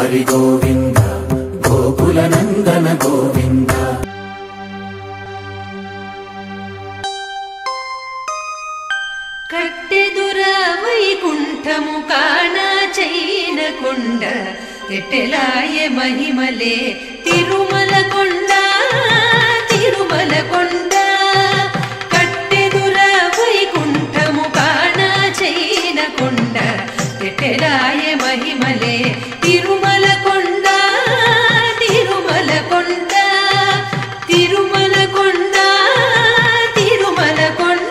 హరి గోవింద గోకుల నందన గోవింద కట్టెదుర వైకుంఠము కాణ చైన కొండ ఎట్టెలాయ మహిమలే తిరుమల కొండ తిరుమల కొండ కట్టెదుర వైకుంఠము కాణ చైన కొండ ఎట్టెలాయ మహిమలే తిరుమల కొండ తిరుమల కొండ తిరుమల కొండ తిరుమల కొండ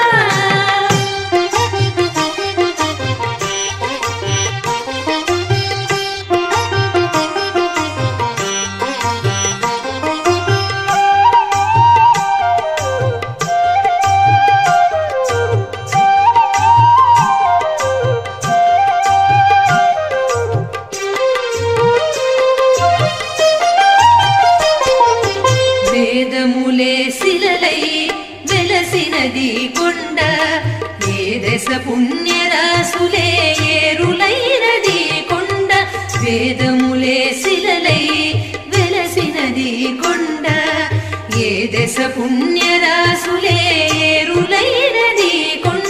వేదములే శిలలై వెలసినది కొండ ఏ దశ పుణ్యరాసులే ఏరులైనది కొండ వేదములే శిలలై వెలసినది కొండ ఏ దశ పుణ్యరాసులే ఏరులైనది కొండ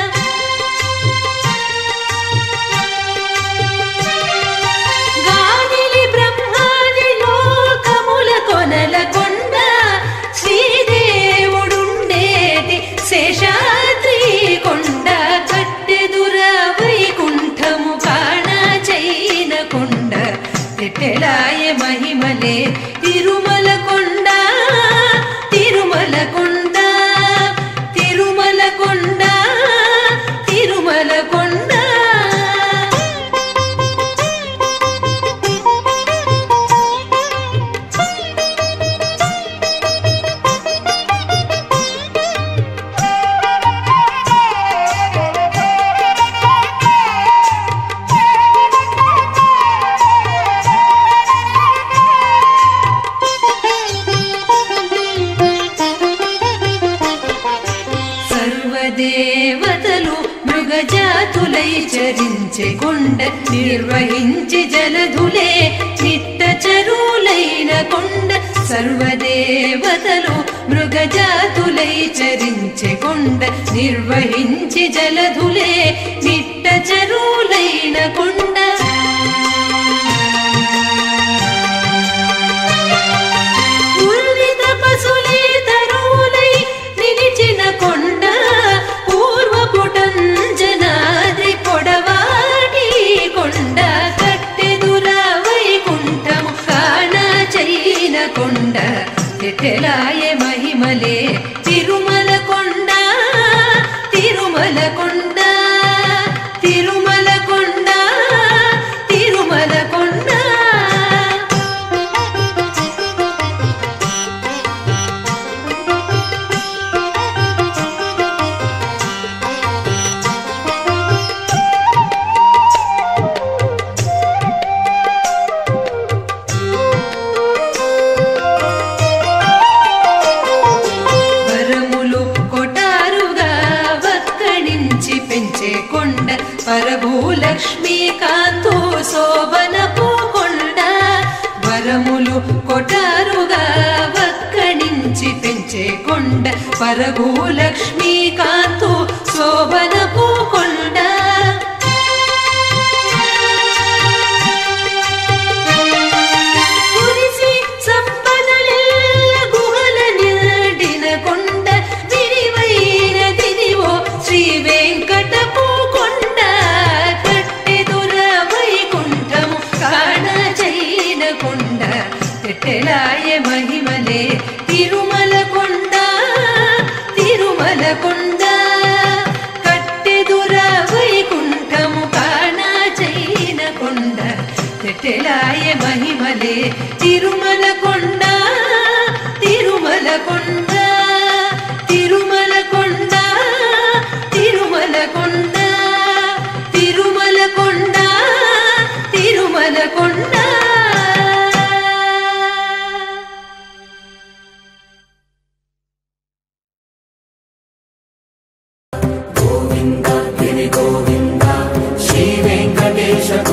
గాలిలి బ్రహ్మాది లోకముల కొనల కొండ శ్రీదేవుడుండేటి శేషాద్రి కొండ కట్టెదుర వైకుంఠము కాణ చైన కొండ తెట్టెలాయ మహిమలే తిరుమల కొండ తిరుమల కొండ తిరుమల కొండ తిరుమల కొండ సర్వదేవతలు మృగజాతులై చరించే కొండ నిర్వహించి జలధులే నిట్ట చరులైన కొండ సర్వదేవతలు మృగజాతులై చరించే కొండ నిర్వహించి జలధులే నిట్ట చరులైన కొండ పూర్విత పశులే తరువులై నిలిచిన కొండ పూర్వపుటంజనాద్రి పొడవాటి కొండ కట్టెదుర వైకుంఠము కాణ చైన కొండ తెలాయ మహిమలే తిరుమల కొండ తిరుమల కొండ తిరుమల కొండ తిరుమల కొండ వరములు కొటారుగా వక్కడించి పెంచే కొండ పరభూలక్ష్మీ కాంతో శోభనపు కొండ వరములు కొటారుగా వక్కడించి పెంచే కొండ పరభూలక్ష్మీ కాంతో శోభనపు కొండ కురిసి సంపదలెల్ల గుహల నిండిన కొండ విరివైన దినివో శ్రీ వెంకటపు కొండ కట్టెదుర వైకుంఠము కాణ చైన కొండ తెట్టెలాయ మహిమలే తిరుమల కొండ తిరుమల కొండ కట్టెదుర వైకుంఠము కాణ చైన కొండ తెట్టెలాయ మహిమలే తిరుమల కొండ తిరుమల కొండ తిరుమల కొండ తిరుమల కొండ తిరుమల కొండ తిరుమల కొండ గోవింద గిరి గోవింద శ్రీ వెంకటేశ